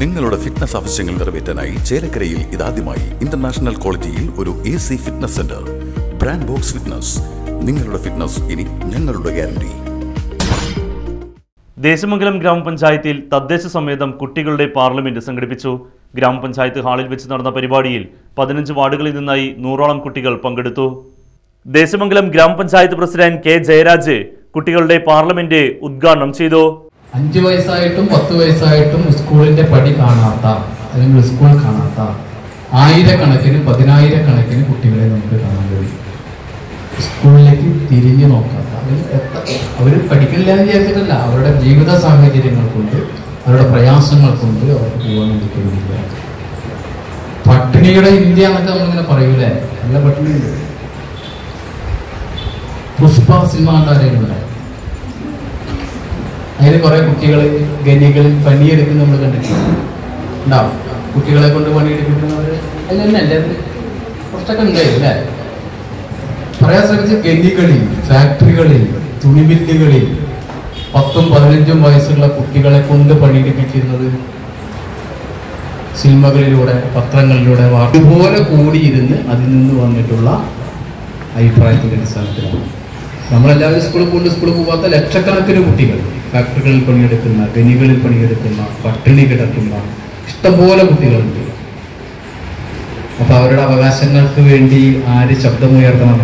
നിങ്ങളുടെ ഫിറ്റ്നസ് ആവശ്യങ്ങൾ നിറവേറ്റാനായി ചേലക്കരയിൽ ഇതാദ്യമായി ഇന്റർനാഷണൽ ക്വാളിറ്റിയിൽ ഒരു A C fitness centre brand box fitness നിങ്ങളുടെ ഫിറ്റ്നസ് ഇനി ഞങ്ങളുടെ ഗ്യാരണ്ടി ദേശമംഗലം ഗ്രാമപഞ്ചായത്തിൽ തദ്ദേശ സമേതം കുട്ടികളുടെ പാർലമെന്റ് സംഘടിപ്പിച്ചു ഗ്രാമപഞ്ചായത്ത് ഹാളിൽ വെച്ച് നടന്ന പരിപാടിയിൽ പതിനഞ്ച് വാർഡുകളിൽ നിന്നായി നൂറോളം കുട്ടികൾ പങ്കെടുത്തു ദേശമംഗലം ഗ്രാമപഞ്ചായത്ത് പ്രസിഡന്റ് കെ ജയരാജ് കുട്ടികളുടെ പാർലമെന്റ് ഉദ്ഘാടനം ചെയ്തു അഞ്ച് വയസ്സായിട്ടും പത്ത് വയസ്സായിട്ടും സ്കൂളിന്റെ പടി കാണാത്ത അല്ലെങ്കിൽ സ്കൂൾ കാണാത്ത ആയിരക്കണക്കിന് പതിനായിരക്കണക്കിന് കുട്ടികളെ നമുക്ക് കാണാൻ കഴിയും സ്കൂളിലേക്ക് തിരിഞ്ഞു നോക്കാത്ത അവർ പഠിക്കില്ല എന്ന് വിചാരിച്ചിട്ടല്ല അവരുടെ ജീവിത സാഹചര്യങ്ങൾ കൊണ്ട് അവരുടെ പ്രയാസങ്ങൾ കൊണ്ട് അവർക്ക് പോകാൻ വേണ്ടി കഴിയില്ല പട്ടിണിയുടെ ഇന്ത്യ എന്നൊക്കെ നമ്മളിങ്ങനെ പറയൂലേ നല്ല പട്ടിണിയുണ്ട് പുഷ്പ സിനിമ കണ്ടാരെങ്കിലും അതിന് കുറെ കുട്ടികൾ ഗനികൾ പണിയെടുക്കുന്ന നമ്മൾ കണ്ടിട്ടുണ്ട് ഉണ്ടാവും കുട്ടികളെ കൊണ്ട് പണിയെടുക്കുന്നവർ അതിൽ തന്നെ അല്ലേ അത് കുറച്ചൊക്കെ ഉണ്ടായി അല്ലേ പറയാൻ ശ്രമിച്ച ഗനികളിൽ ഫാക്ടറികളിൽ തുണിമില്ലുകളിൽ പത്തും പതിനഞ്ചും വയസ്സുള്ള കുട്ടികളെ കൊണ്ട് പണിയെടുപ്പിച്ചിരുന്നത് സിനിമകളിലൂടെ പത്രങ്ങളിലൂടെ വാ- ഇതുപോലെ കൂടിയിരുന്ന് അതിൽ നിന്ന് വന്നിട്ടുള്ള അഭിപ്രായത്തിന്റെ അടിസ്ഥാനത്തിലാണ് നമ്മളെല്ലാവരും സ്കൂളിൽ കൊണ്ട് സ്കൂളിൽ പോകാത്ത ലക്ഷക്കണക്കിന് കുട്ടികൾ ഫാക്ടറികളിൽ പണിയെടുക്കുന്ന ഖനികളിൽ പണിയെടുക്കുന്ന പട്ടിണി കിടക്കുന്ന ഇഷ്ടംപോലെ കുട്ടികളുണ്ട് അപ്പൊ അവരുടെ അവകാശങ്ങൾക്ക് വേണ്ടി ആര് ശബ്ദമുയർത്തണം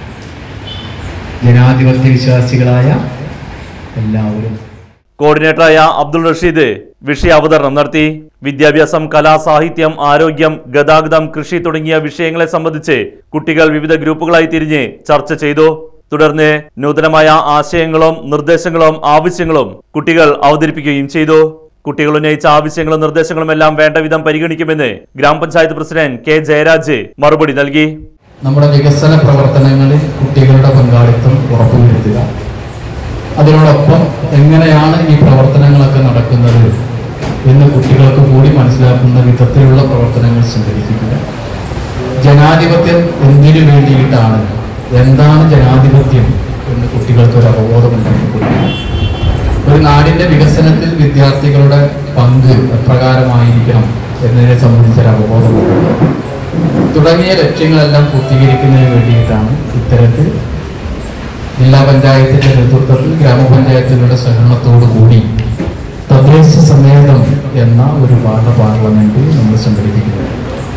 ജനാധിപത്യ വിശ്വാസികളായ എല്ലാവരും കോർഡിനേറ്ററായ അബ്ദുൾ റഷീദ് വിഷയ അവതരണം നടത്തി വിദ്യാഭ്യാസം കലാ സാഹിത്യം ആരോഗ്യം ഗതാഗതം കൃഷി തുടങ്ങിയ വിഷയങ്ങളെ സംബന്ധിച്ച് കുട്ടികൾ വിവിധ ഗ്രൂപ്പുകളായി തിരിഞ്ഞ് ചർച്ച ചെയ്തു തുടർന്ന് നൂതനമായ ആശയങ്ങളും നിർദ്ദേശങ്ങളും ആവശ്യങ്ങളും കുട്ടികൾ അവതരിപ്പിക്കുകയും ചെയ്തു കുട്ടികൾ ഉന്നയിച്ച ആവശ്യങ്ങളും നിർദ്ദേശങ്ങളും എല്ലാം വേണ്ട വിധം പരിഗണിക്കുമെന്ന് ഗ്രാമപഞ്ചായത്ത് പ്രസിഡന്റ് കെ ജയരാജ് മറുപടി നൽകി നമ്മുടെ വികസന പ്രവർത്തനങ്ങളിൽ കുട്ടികളുടെ പങ്കാളിത്തം ഉറപ്പുവരുത്തുക അതിനോടൊപ്പം എങ്ങനെയാണ് ഈ പ്രവർത്തനങ്ങളൊക്കെ നടക്കുന്നത് എന്ന് കുട്ടികൾക്ക് കൂടി മനസ്സിലാക്കുന്ന വിധത്തിലുള്ള പ്രവർത്തനങ്ങൾ സംഘടിപ്പിക്കുക ജനാധിപത്യം എന്തിനു വേണ്ടിയിട്ടാണ് എന്താണ് ജനാധിപത്യം എന്ന് കുട്ടികൾക്ക് ഒരു അവബോധം ഉണ്ടാക്കിക്കൊടുക്കുക ഒരു നാടിന്റെ വികസനത്തിൽ വിദ്യാർത്ഥികളുടെ പങ്ക് എപ്രകാരമായിരിക്കണം എന്നതിനെ സംബന്ധിച്ചൊരു അവബോധം ഉണ്ടാക്കുക തുടങ്ങിയ ലക്ഷ്യങ്ങളെല്ലാം പൂർത്തീകരിക്കുന്നതിന് വേണ്ടിയിട്ടാണ് ഇത്തരത്തിൽ ജില്ലാ പഞ്ചായത്തിന്റെ നേതൃത്വത്തിൽ ഗ്രാമപഞ്ചായത്തുകളുടെ സഹകരണത്തോടു കൂടി തദ്ദേശ സമേതം എന്ന ഒരു വാർഡ് പാർലമെന്റ് നമ്മൾ സംഘടിപ്പിക്കുന്നത്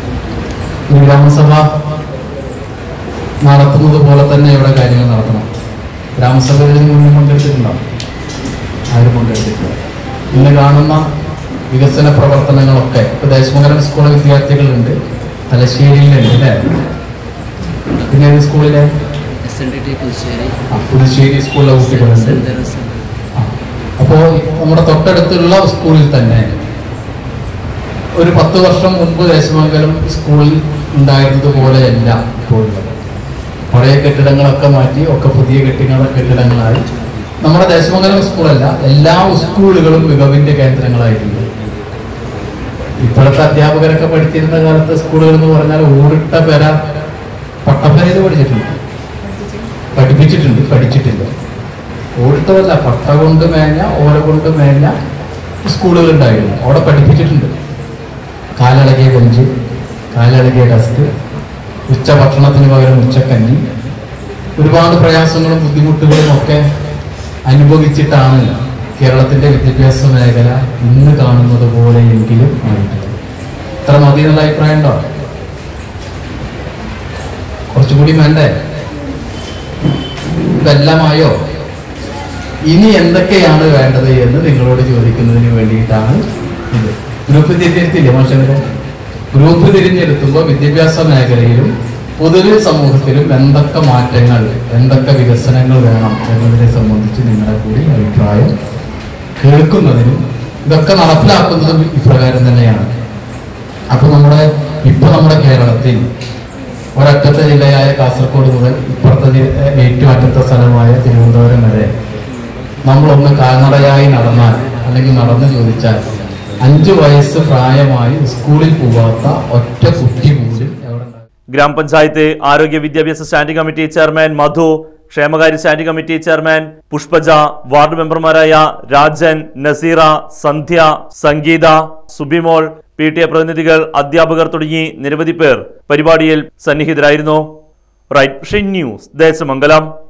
ഈ ഗ്രാമസഭ നടത്തുന്നത് പോലെ തന്നെ ഇവിടെ കാര്യങ്ങൾ നടത്തണം ഗ്രാമസഭയിൽ മുന്നേ പങ്കെടുത്തിട്ടുണ്ടാവും ആരും പങ്കെടുത്തിട്ടില്ല ഇന്ന് കാണുന്ന വികസന പ്രവർത്തനങ്ങളൊക്കെ ഇപ്പൊ ദേശമംഗലം സ്കൂളിലെ വിദ്യാർത്ഥികളുണ്ട് തലശ്ശേരിയിലുണ്ട് അല്ലേ പിന്നെ ഏത് സ്കൂളിലെ S N D T Puthussery ആ, പുതുശ്ശേരി സ്കൂളിലെ കുട്ടികളുണ്ട് സെന്റ് തെരേസ ആ. അപ്പോ നമ്മുടെ തൊട്ടടുത്തുള്ള സ്കൂളിൽ തന്നെ ഒരു പത്ത് വർഷം മുൻപ് ദേശമംഗലം സ്കൂളിൽ ഉണ്ടായിരുന്നത് പോലെയല്ല ഇപ്പോഴുള്ളത് പഴയ കെട്ടിടങ്ങളൊക്കെ മാറ്റി ഒക്കെ പുതിയ കെട്ടിട കെട്ടിടങ്ങളായി നമ്മുടെ ദേശമംഗലം സ്കൂളല്ല എല്ലാ സ്കൂളുകളും മികവിന്റെ കേന്ദ്രങ്ങളായിട്ടുണ്ട് ഇപ്പോഴത്തെ അധ്യാപകരൊക്കെ പഠിച്ചിരുന്ന കാലത്തെ സ്കൂളുകൾ എന്ന് പറഞ്ഞാൽ ഓടിട്ട പെര പട്ടപ്പരയിൽ പഠിച്ചിട്ടുണ്ട് പഠിപ്പിച്ചിട്ടുണ്ട് പഠിച്ചിട്ടില്ല ഓടിട്ടതല്ല പട്ട കൊണ്ട് മേഞ്ഞ ഓല കൊണ്ട് മേഞ്ഞ സ്കൂളുകൾ ഉണ്ടായിരുന്നു അവിടെ പഠിപ്പിച്ചിട്ടുണ്ട് കാലളകിയ ബെഞ്ച് കാലളകിയ ഡെസ്ക് ഉച്ച ഭക്ഷണത്തിന് പകരം ഉച്ചക്കഞ്ഞി ഒരുപാട് പ്രയാസങ്ങളും ബുദ്ധിമുട്ടുകളും ഒക്കെ അനുഭവിച്ചിട്ടാണ് കേരളത്തിന്റെ വിദ്യാഭ്യാസ മേഖല ഇന്ന് കാണുന്നത് പോലെയെങ്കിലും ആയിട്ടുള്ളത് ഇത്ര മതി എന്നുള്ള അഭിപ്രായം ഉണ്ടോ കുറച്ചുകൂടി വേണ്ടേ ഇതെല്ലാമായോ ഇനി എന്തൊക്കെയാണ് വേണ്ടത് എന്ന് നിങ്ങളോട് ചോദിക്കുന്നതിന് വേണ്ടിയിട്ടാണ് ഇത് ഗ്രൂപ്പ് തിരിഞ്ഞെടുത്തില്ലേ മാഷങ്ങളെ ഗ്രൂപ്പ് തിരിഞ്ഞെടുക്കുമ്പോൾ വിദ്യാഭ്യാസ മേഖലയിലും പൊതുവെ സമൂഹത്തിലും എന്തൊക്കെ മാറ്റങ്ങൾ എന്തൊക്കെ വികസനങ്ങൾ വേണം എന്നതിനെ സംബന്ധിച്ച് നിങ്ങളുടെ കൂടി അഭിപ്രായം കേൾക്കുന്നതിനും ഇതൊക്കെ നടപ്പിലാക്കുന്നതും ഇപ്രകാരം തന്നെയാണ് അപ്പൊ നമ്മുടെ ഇപ്പൊ നമ്മുടെ കേരളത്തിൽ ഒരറ്റത്തെ ജില്ലയായ കാസർഗോഡ് മുതൽ ഇപ്പുറത്തെ ജി- ഏറ്റവും അറ്റത്തെ സ്ഥലമായ തിരുവനന്തപുരം വരെ നമ്മളൊന്ന് കാൽനടയായി നടന്നാൽ അല്ലെങ്കിൽ നടന്ന് ചോദിച്ചാൽ അഞ്ചു വയസ്സ് പ്രായമായി സ്കൂളിൽ പോവാത്ത ഒറ്റ കുട്ടി പോലും എവിടെ ഉണ്ടാകും? ഗ്രാമപഞ്ചായത്ത് ആരോഗ്യ വിദ്യാഭ്യാസ സ്റ്റാൻഡിംഗ് കമ്മിറ്റി ചെയർമാൻ മധു ക്ഷേമകാര്യ standing committee chairman Pushpaja ward മെമ്പർമാരായ Rajan Naseera Sandhya Sangeetha Subimol P T A പ്രതിനിധികൾ അധ്യാപകർ തുടങ്ങി നിരവധി പേർ പരിപാടിയിൽ സന്നിഹിതരായിരുന്നു റൈറ്റ് വിഷൻ ന്യൂസ് ദേശമംഗലം